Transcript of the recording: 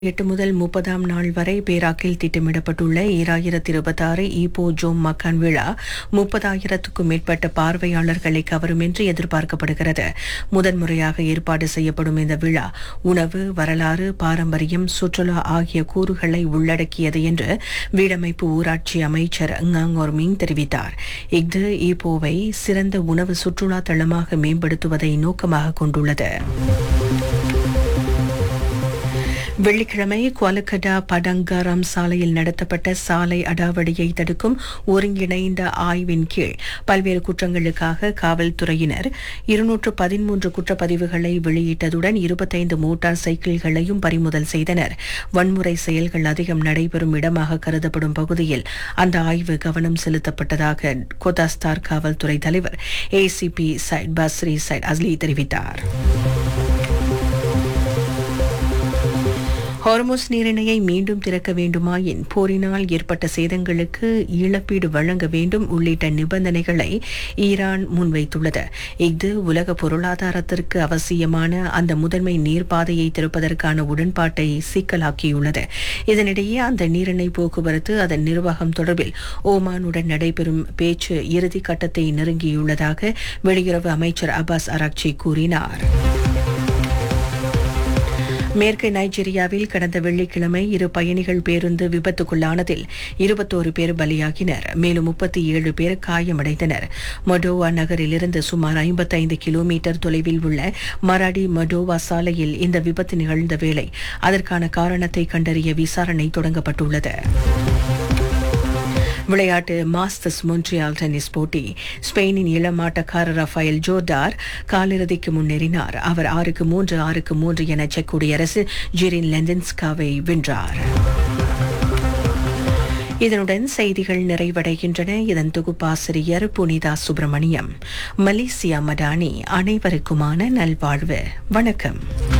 எட்டு முதல் முப்பதாம் நாள் வரை பேராக்கில் திட்டமிடப்பட்டுள்ள ஈராயிரத்தி இருபத்தாறு ஈப்போ ஜோம் மக்கான் விழா முப்பதாயிரத்துக்கும் மேற்பட்ட பார்வையாளர்களை கவரும் என்று எதிர்பார்க்கப்படுகிறது முதன்முறையாக ஏற்பாடு செய்யப்படும் இந்த விழா உணவு வரலாறு பாரம்பரியம் சுற்றுலா ஆகிய கூறுகளை உள்ளடக்கியது என்று வீடமைப்பு ஊராட்சி அமைச்சர் ங்காங்கோர் மிங் தெரிவித்தார் இஃது ஈப்போவை சிறந்த உணவு சுற்றுலா தளமாக மேம்படுத்துவதை நோக்கமாக கொண்டுள்ளது வெள்ளிக்கிழமை குவாலகடா படங்காரம் சாலையில் நடத்தப்பட்ட சாலை அடாவடியை தடுக்கும் ஒருங்கிணைந்த ஆய்வின் கீழ் பல்வேறு குற்றங்களுக்காக காவல்துறையினர் இருநூற்று பதிமூன்று குற்றப்பதிவுகளை வெளியிட்டதுடன் இருபத்தைந்து மோட்டார் சைக்கிள்களையும் பறிமுதல் செய்தனர் வன்முறை செயல்கள் அதிகம் நடைபெறும் இடமாக கருதப்படும் பகுதியில் அந்த ஆய்வு கவனம் செலுத்தப்பட்டதாக கோதாஸ்தார் காவல்துறை தலைவர் ஏசிபி சைட் பஸ்ரி சைட் அஸ்லி தெரிவித்தார் ஹார்மோஸ் நீரிணையை மீண்டும் திறக்க வேண்டுமாயின் போரினால் ஏற்பட்ட சேதங்களுக்கு இழப்பீடு வழங்க வேண்டும் உள்ளிட்ட நிபந்தனைகளை ஈரான் முன்வைத்துள்ளது இது உலக பொருளாதாரத்திற்கு அவசியமான அந்த முதன்மை நீர்ப்பாதையை திறப்பதற்கான உடன்பாட்டை சிக்கலாக்கியுள்ளது இதனிடையே அந்த நீரிணை போக்குவரத்து அதன் நிர்வாகம் தொடர்பில் ஓமானுடன் நடைபெறும் பேச்சு இறுதி கட்டத்தை நெருங்கியுள்ளதாக வெளியுறவு அமைச்சர் அப்பாஸ் அராக்சி கூறினார் மேற்கு நைஜீரியாவில் கடந்த வெள்ளிக்கிழமை இரு பயணிகள் பேருந்து விபத்துக்குள்ளானதில் இருபத்தோரு பேர் பலியாகினர் மேலும் முப்பத்தி ஏழு பேர் காயமடைந்தனர் மடோவா நகரிலிருந்து சுமார் ஐம்பத்தைந்து கிலோமீட்டர் தொலைவில் உள்ள மராடி மடோவா சாலையில் இந்த விபத்து நிகழ்ந்த வேளை அதற்கான காரணத்தை கண்டறிய விசாரணை தொடங்கப்பட்டுள்ளது விளையாட்டு மாஸ்டர்ஸ் மொன்ட்ரியால் டென்னிஸ் போட்டி ஸ்பெயினின் இளம் ஆட்டக்காரர் ரஃபேல் ஜோர்டார் காலிறுதிக்கு முன்னேறினார் அவர் ஆறுக்கு மூன்று ஆறுக்கு மூன்று என செக் குடியரசு ஜெரின் லெந்தன்ஸ்காவை வென்றார் இதனுடன் செய்திகள் நிறைவடைகின்றன இதன் தொகுப்பாசிரியர் புனிதா சுப்பிரமணியம் மலேசியா மடானி அனைவருக்குமான நல்வாழ்வு வணக்கம்